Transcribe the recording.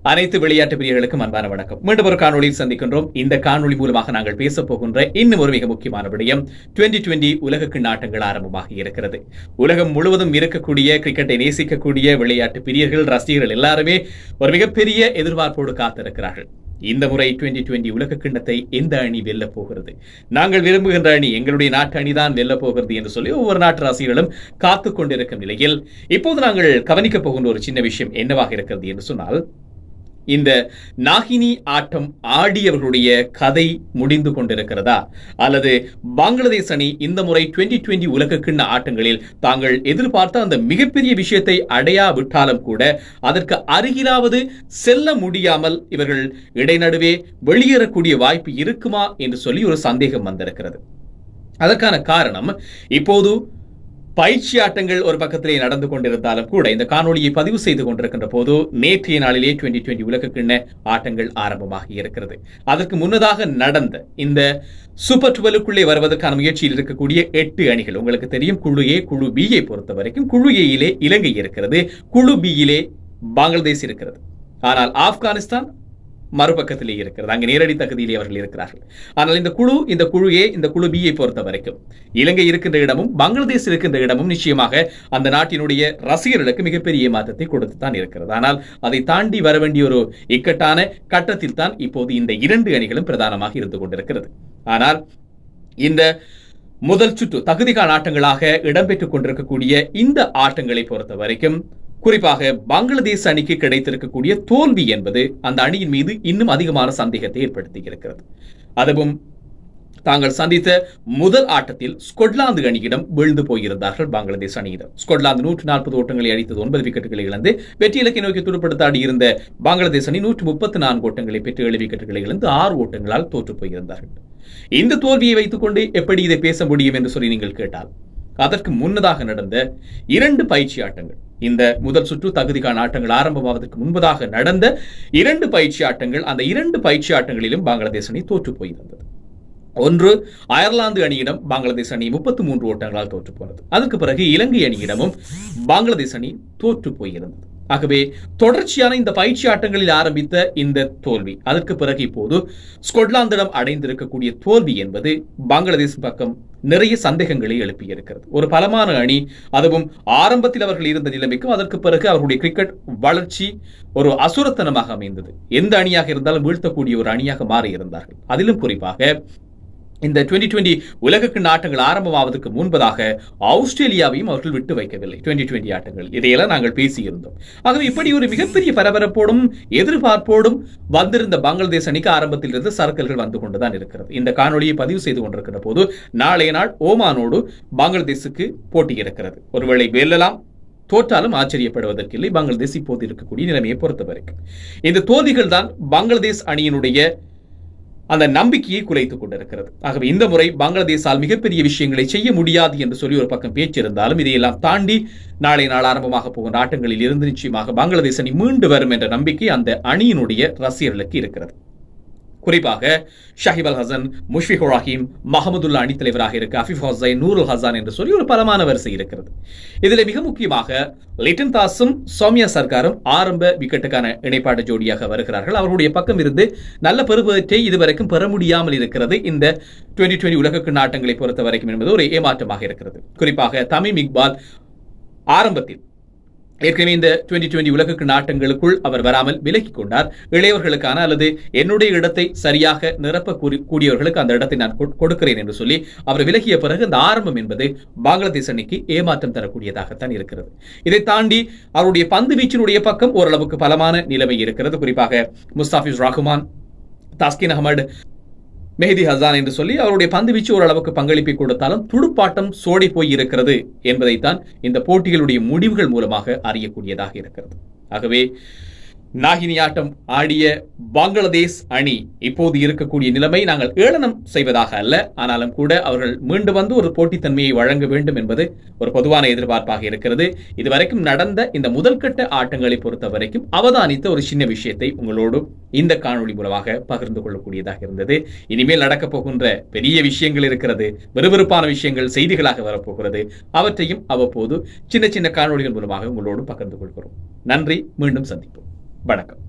அனைத்து விளையாட்டு பிரியர்களுக்கும் அன்பான வணக்கம் மீண்டும் ஒரு காணொளியில் சந்திக்கின்றோம் இந்த காணொளி மூலமாக நாங்கள் பேசப் போகின்ற இன்னும் ஒரு மிக முக்கியமான விடயம் 2020 டுவெண்டி உலக நாட்டங்கள் ஆரம்பமாகி இருக்கிறது உலகம் முழுவதும் இருக்கக்கூடிய கிரிக்கெட்டை நேசிக்கக்கூடிய விளையாட்டு பிரியர்கள் ரசிகர்கள் எல்லாருமே ஒரு மிகப்பெரிய எதிர்பார்ப்போடு காத்திருக்கிறார்கள் இந்த முறை 2020 டுவெண்டி உலக கிண்ணத்தை எந்த அணி வெல்ல போகிறது நாங்கள் விரும்புகின்ற அணி எங்களுடைய நாட்டு அணிதான் வெல்ல போகிறது என்று சொல்லி ஒவ்வொரு நாட்டு ரசிகர்களும் காத்துக் கொண்டிருக்கும் நிலையில் இப்போது நாங்கள் கவனிக்கப் போகின்ற ஒரு சின்ன விஷயம் என்னவாக இருக்கிறது என்று சொன்னால் இந்த நாகினி ஆட்டம் ஆடியவர்களுடைய கதை முடிந்து கொண்டிருக்கிறதா அல்லது பங்களாதேஷ் அணி இந்த முறை 2020 டுவெண்டி உலக கிண்ண ஆட்டங்களில் தாங்கள் எதிர்பார்த்த அந்த மிகப்பெரிய விஷயத்தை அடையாவிட்டாலும் கூட அதற்கு அருகிலாவது செல்ல முடியாமல் இவர்கள் இடைநடுவே வெளியேறக்கூடிய வாய்ப்பு இருக்குமா என்று சொல்லி ஒரு சந்தேகம் வந்திருக்கிறது அதற்கான காரணம் இப்போது பயிற்சி ஆட்டங்கள் ஒரு பக்கத்திலே நடந்து கொண்டிருந்தாலும் கூட இந்த காணொளியை பதிவு செய்து கொண்டிருக்கின்ற போது நேற்றைய நாளிலே 2020 டுவெண்டி உலக கிண்ண ஆட்டங்கள் ஆரம்பமாகி இருக்கிறது அதற்கு முன்னதாக நடந்த இந்த சூப்பர் டுவெலுக்குள்ளே வருவதற்கான முயற்சியில் இருக்கக்கூடிய எட்டு அணிகள் உங்களுக்கு தெரியும் குழு ஏ குழு பியை பொறுத்த வரைக்கும் குழு ஏயிலே இலங்கை இருக்கிறது குழு பியிலே பங்களாதேஷ் இருக்கிறது ஆனால் ஆப்கானிஸ்தான் மறுபக்கத்திலே இருக்கிறது அங்கே நேரடி தகுதியிலே அவர்கள் இருக்கிறார்கள் ஆனால் இந்த குழு இந்த குழு ஏ இந்த குழு பியை பொறுத்த வரைக்கும் இலங்கை இருக்கின்ற இடமும் பங்களாதேஷ் இருக்கின்ற இடமும் நிச்சயமாக அந்த நாட்டினுடைய ரசிகர்களுக்கு மிகப்பெரிய ஏமாற்றத்தை கொடுத்து தான் இருக்கிறது ஆனால் அதை தாண்டி வர வேண்டிய ஒரு இக்கட்டான கட்டத்தில் தான் இப்போது இந்த இரண்டு அணிகளும் பிரதானமாக இருந்து கொண்டிருக்கிறது ஆனால் இந்த முதல் சுற்று தகுதிகான ஆட்டங்களாக இடம்பெற்றுக் கொண்டிருக்கக்கூடிய இந்த ஆட்டங்களை பொறுத்த வரைக்கும் குறிப்பாக பங்களாதேஷ் அணிக்கு கிடைத்திருக்கக்கூடிய தோல்வி என்பது அந்த அணியின் மீது இன்னும் அதிகமான சந்தேகத்தை ஏற்படுத்தி இருக்கிறது அதுவும் தாங்கள் சந்தித்த முதல் ஆட்டத்தில் ஸ்கொட்லாந்து அணியிடம் வீழ்ந்து போயிருந்தார்கள் பங்களாதேஷ் அணியிடம் ஸ்கொட்லாந்து நூற்று நாற்பது ஓட்டங்களை அடித்தது ஒன்பது விக்கெட்டுகளை இழந்து வெற்றி இலக்கை நோக்கி துடுப்படுத்த ஆடியிருந்த பங்களாதேஷ் அணி நூற்று முப்பத்தி நான்கு ஓட்டங்களை பெற்று ஏழு விக்கெட்டுகளை இழந்து ஆறு ஓட்டங்களால் தோற்று போயிருந்தார்கள் இந்த தோல்வியை வைத்துக்கொண்டு எப்படி இதை பேச முடியும் என்று சொல்லி நீங்கள் கேட்டால் அதற்கு முன்னதாக நடந்த இரண்டு பயிற்சி ஆட்டங்கள் இந்த முதல் சுற்று தகுதிக்கான ஆட்டங்கள் ஆரம்பமாவதற்கு முன்பதாக நடந்த இரண்டு பயிற்சி ஆட்டங்கள் அந்த இரண்டு பயிற்சி ஆட்டங்களிலும் பங்களாதேஷ் அணி தோற்று போயிருந்தது ஒன்று அயர்லாந்து அணியிடம் பங்களாதேஷ் அணி முப்பத்தி மூன்று ஓட்டங்களால் தோற்று போனது அதற்கு பிறகு இலங்கை அணியிடமும் பங்களாதேஷ் அணி தோற்று போயிருந்தது ஆகவே தொடர்ச்சியான இந்த பயிற்சி ஆட்டங்களில் ஆரம்பித்த இந்த தோல்வி அதற்கு பிறகு இப்போது ஸ்கொட்லாந்திடம் அடைந்திருக்கக்கூடிய தோல்வி என்பது பங்களாதேஷ் பக்கம் நிறைய சந்தேகங்களை எழுப்பியிருக்கிறது ஒரு பலமான அணி அதுவும் ஆரம்பத்தில் அவர்கள் இருந்த நிலைமைக்கும் அதற்கு பிறகு அவர்களுடைய கிரிக்கெட் வளர்ச்சி ஒரு அசுரத்தனமாக அமைந்தது எந்த அணியாக இருந்தாலும் வீழ்த்தக்கூடிய ஒரு அணியாக மாறி இருந்தார்கள் அதிலும் குறிப்பாக இந்த 2020 டுவெண்டி உலகக்கிண்ண ஆட்டங்கள் ஆரம்பமாவதற்கு முன்பதாக ஆஸ்திரேலியாவையும் அவர்கள் விட்டு வைக்கவில்லை 2020 டுவெண்டி ஆட்டங்கள் இதையெல்லாம் நாங்கள் பேசியிருந்தோம் ஆகவே இப்படி ஒரு மிகப்பெரிய பரபரப்போடும் எதிர்பார்ப்போடும் வந்திருந்த பங்களாதேஷ் அணிக்கு ஆரம்பத்தில் இருந்து சரக்கல்கள் வந்து கொண்டுதான் இருக்கிறது இந்த காணொலியை பதிவு செய்து கொண்டிருக்கிற போது நாளைய நாள் ஓமானோடு பங்களாதேஷுக்கு போட்டி இருக்கிறது ஒருவேளை வெல்லலாம் தோற்றாலும் ஆச்சரியப்படுவதற்கில்லை பங்களாதேஷ் இப்போது இருக்கக்கூடிய நிலைமையை பொறுத்த வரைக்கும் இந்த தோல்விகள் தான் பங்களாதேஷ் அணியினுடைய அந்த நம்பிக்கையை குலைத்துக் கொண்டிருக்கிறது ஆகவே இந்த முறை பங்களாதேஷால் மிகப்பெரிய விஷயங்களை செய்ய முடியாது என்று சொல்லி ஒரு பக்கம் பேச்சு இருந்தாலும் இதையெல்லாம் தாண்டி நாளை நாள் ஆரம்பமாக போகின்ற ஆட்டங்களில் இருந்து நிச்சயமாக பங்களாதேஷ் அணி மீண்டு வரும் என்ற நம்பிக்கை அந்த அணியினுடைய ரசிகர்களுக்கு இருக்கிறது குறிப்பாக ஷஹிப் அல் ஹசன் முஷ்பிகுர் ரஹீம் மஹமுதுல்லா அணித்தலைவராக இருக்க அஃபிப் ஹசைன் நூருல் ஹசான் என்று சொல்லி ஒரு பலமான வரிசை இருக்கிறது இதில் மிக முக்கியமாக லிட்டன் தாஸும் சௌமியா சர்க்காரும் ஆரம்ப விக்கெட்டுக்கான இணைப்பாட்ட ஜோடியாக வருகிறார்கள் அவர்களுடைய பக்கம் இருந்து நல்ல பெறுபவற்றை இதுவரைக்கும் பெற முடியாமல் இருக்கிறது இந்த டுவெண்டி டுவெண்டி உலக நாட்டங்களை பொறுத்த வரைக்கும் என்பது ஒரு ஏமாற்றமாக இருக்கிறது குறிப்பாக தமிம் இக்பால் ஆரம்பத்தில் ஏற்கனவே இந்த டுவெண்டி டுவெண்டி உலக நாட்டங்களுக்குள் அவர் வராமல் விலகிக் கொண்டார் இளையவர்களுக்கான அல்லது என்னுடைய இடத்தை சரியாக நிரப்ப கூறி- கூடியவர்களுக்கு அந்த இடத்தை நான் கொ- கொடுக்கிறேன் என்று சொல்லி அவர் விலகிய பிறகு அந்த ஆரம்பம் என்பது பங்களாதேஷ் அணிக்கு ஏமாற்றம் தரக்கூடியதாகத்தான் இருக்கிறது இதை தாண்டி அவருடைய பந்து வீச்சினுடைய பக்கம் ஓரளவுக்கு பலமான நிலைமை இருக்கிறது குறிப்பாக முஸ்தாபிஸ் ரஹ்மான் தாஸ்கின் அகமது மெஹதி ஹசான் என்று சொல்லி அவருடைய பந்து வீச்சு ஓரளவுக்கு பங்களிப்பை கொடுத்தாலும் துடுப்பாட்டம் சோடி போய் இருக்கிறது என்பதைத்தான் இந்த போட்டிகளுடைய முடிவுகள் மூலமாக அறியக்கூடியதாக இருக்கிறது ஆகவே நாகினி ஆட்டம் ஆடிய பங்களாதேஷ் அணி இப்போது இருக்கக்கூடிய நிலைமை நாங்கள் ஏளனம் செய்வதாக அல்ல ஆனாலும் கூட அவர்கள் மீண்டு வந்து ஒரு போட்டித்தன்மையை வழங்க வேண்டும் என்பது ஒரு பொதுவான எதிர்பார்ப்பாக இருக்கிறது இதுவரைக்கும் நடந்த இந்த முதல்கட்ட ஆட்டங்களை பொறுத்த வரைக்கும் அவதானித்த ஒரு சின்ன விஷயத்தை உங்களோடு இந்த காணொளி மூலமாக பகிர்ந்து கொள்ளக்கூடியதாக இருந்தது இனிமேல் நடக்கப் போகின்ற பெரிய விஷயங்கள் இருக்கிறது விறுவிறுப்பான விஷயங்கள் செய்திகளாக வரப்போகிறது அவற்றையும் அவ்வப்போது சின்ன சின்ன காணொளிகள் மூலமாக உங்களோடு பகிர்ந்து கொள்கிறோம் நன்றி மீண்டும் சந்திப்போம் வணக்கம்